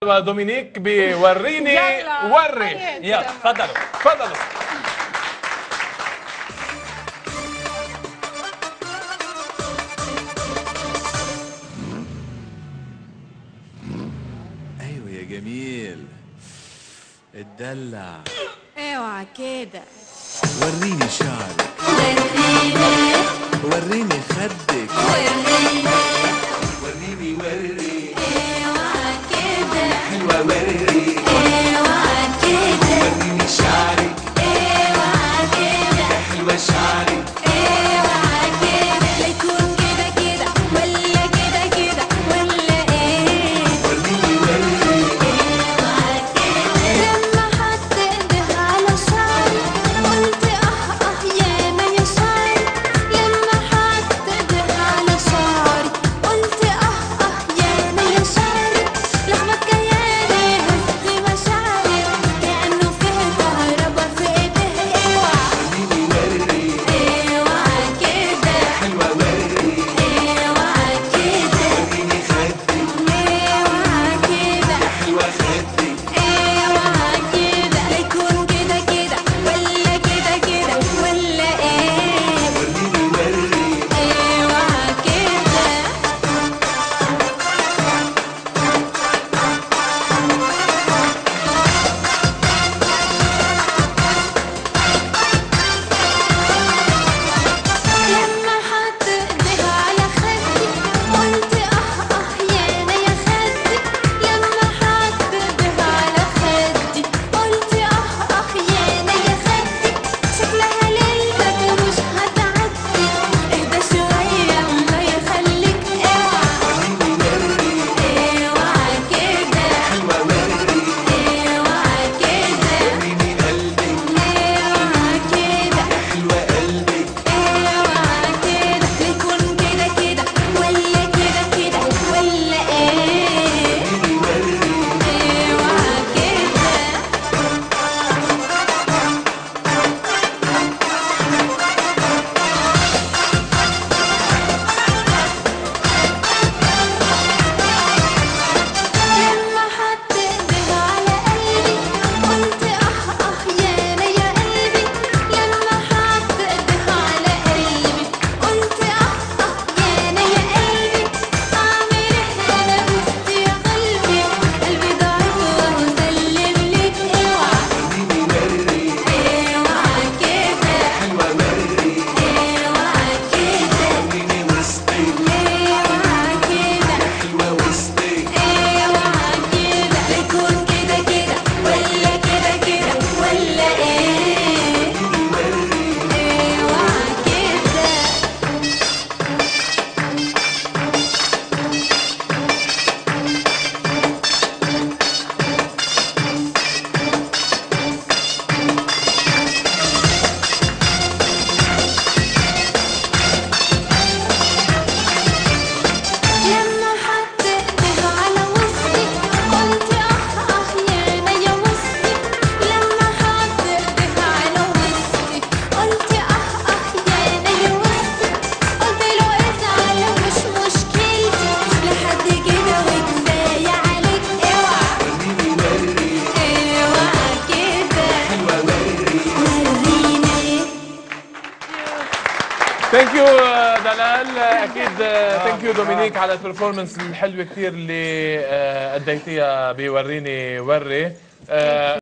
ودومينيك بوريني يلا. وري حياتي. يلا تفضلوا تفضلوا ايوه يا جميل اتدلع اوعى كده وريني شعرك وريني خدك وريني وري حلوة وري وريني شعرك حلوة شعرك يكون كده كده ولا كده كده ولا ايه وريني وري لما حط ايديها على شعري قلت اه اه يا ما يا شعري لما حط ايديها على شعري قلت اه اه يا ما يا شعري لحظة كياني هز مشاعري كأنه فيه كهربا في ايديه اوعى وريني وري اوعى كده حلوة وري اوعى كده وريني خدك اوعى كده حلوة خدك اوعى كده يكون كده كده ولا كده كده ولا ايه وريني وري اوعى كده لما حط ايديها على خدي قلت اه اه يا انا يا خدي لما حط ايديها على خدي قلت اه اه يا انا يا خدي شكلها ليلتك مش هتعدي اهدى شوية الله يخليك اوعى وريني وري اوعى كده حلوة وري اوعى كده وريني قلبك اوعى كده حلوة قلبك اوعى كده يكون كده كده ولا كده كده ولا ايه وريني وري اوعى كده لما حط ايديها على قلبي قلت اه اه يا انا يا قلبي لما حط ايديها على قلبي قلت اه اه يا انا يا قلبي اعمل ايه انا بس يا قلبي قلبي ضعيف وهو سلم ليك اوعى وريني وري اوعى كده حلوة وري اوعى كده وريني وسطك اوعى كده حلوة وسطك اوعى كده يكون كده كده ولا كده كده ولا ايه اوعى كده لما حط ايديها على وسطي قلت اه اه يا انا يا وسطي لما حط ايديها على وسطي قلت اه اه يا انا يا وسطي قلت له ازعل مش مشكلتي لحد كده وكفايه عليك اوعى وريني وري اوعى كده حلوة وري وريني ثانك يو دلال اكيد ثانك يو دومينيك على البرفورمانس الحلوه كثير اللي آه، اديتيها بوريني وري آه،